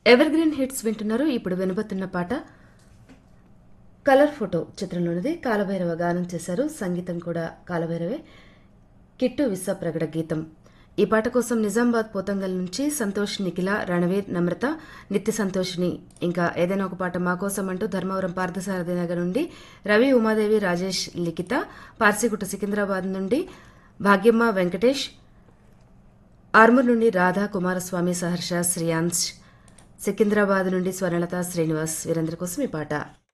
ever green hits వింటున్నారు ఇప్పుడు వినబోతున్న పాట కలర్ ఫోటో చిత్రంలోనిది కాలభైరవ గానం చేశారు సంగీతం కూడా కాలభైరవే కిట్టు విశ్వప్రగడ గీతం ఈ పాట కోసం నిజామాబాద్ పోతంగల్ నుంచి సంతోష్ నిఖిల రణవీర్ నమ్రత నిత్య సంతోష్ని ఇంకా ఏదైనా ఒక పాట మా కోసం అంటూ ధర్మవరం పార్థసారథి నగర్ నుండి రవి ఉమాదేవి రాజేష్ లిఖిత పార్సిగుట్ట సికింద్రాబాద్ నుండి భాగ్యమ్మ వెంకటేష్ ఆర్మూర్ నుండి రాధా కుమారస్వామి సహర్ష శ్రియాంశ్ సికింద్రాబాద్ నుండి స్వర్ణలత శ్రీనివాస్ వీరందరి కోసం ఈ పాట